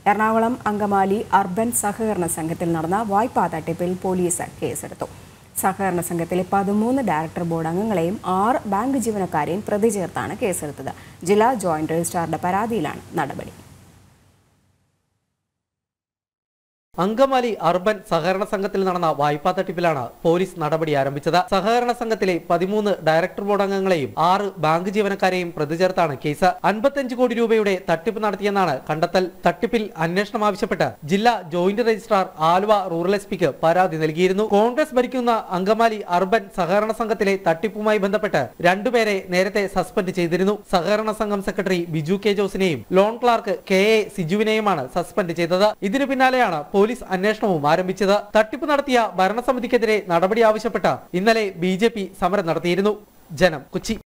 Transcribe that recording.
Ernakulam Angamaly urban സഹകരണ സംഘത്തിൽ നടന്ന വായ്പാ തട്ടിപ്പിൽ പോലീസ് കേസെടുത്തു സഹകരണ സംഘത്തിലെ പതിമൂന്ന് ഡയറക്ടർ ബോർഡ് അംഗങ്ങളെയും ആറ് ബാങ്ക് ജീവനക്കാരെയും പ്രതി ചേർത്താണ് കേസെടുത്തത് ജില്ലാ ജോയിന്റ് രജിസ്ട്രാറുടെ പരാതിയിലാണ് നടപടി അങ്കമാലി അർബൻ സഹകരണ സംഘത്തിൽ നടന്ന വായ്പാ തട്ടിപ്പിലാണ് പോലീസ് നടപടി ആരംഭിച്ചത് സഹകരണ സംഘത്തിലെ പതിമൂന്ന് ഡയറക്ടർ ബോർഡ് അംഗങ്ങളെയും ആറ് ബാങ്ക് ജീവനക്കാരെയും പ്രതി ചേർത്താണ് കേസ് അൻപത്തഞ്ച് കോടി രൂപയുടെ തട്ടിപ്പ് നടത്തിയെന്നാണ് കണ്ടെത്തൽ തട്ടിപ്പിൽ അന്വേഷണം ആവശ്യപ്പെട്ട് ജില്ലാ joint registrar Aluva rural S പിക്ക് പരാതി നൽകിയിരുന്നു കോൺഗ്രസ് ഭരിക്കുന്ന അങ്കമാലി അർബൻ സഹകരണ സംഘത്തിലെ തട്ടിപ്പുമായി ബന്ധപ്പെട്ട് രണ്ടുപേരെ നേരത്തെ സസ്പെൻഡ് ചെയ്തിരുന്നു സഹകരണ സംഘം സെക്രട്ടറി ബിജു കെ ജോസിനെയും ലോൺ ക്ലാർക്ക് കെ എ സിജുവിനെയുമാണ് സസ്പെൻഡ് ചെയ്തത് ഇതിനു പിന്നാലെയാണ് പോലീസ് അന്വേഷണവും ആരംഭിച്ചത് തട്ടിപ്പ് നടത്തിയ ഭരണസമിതിക്കെതിരെ നടപടി ആവശ്യപ്പെട്ട് ഇന്നലെ ബി സമരം നടത്തിയിരുന്നു ജനം കൊച്ചി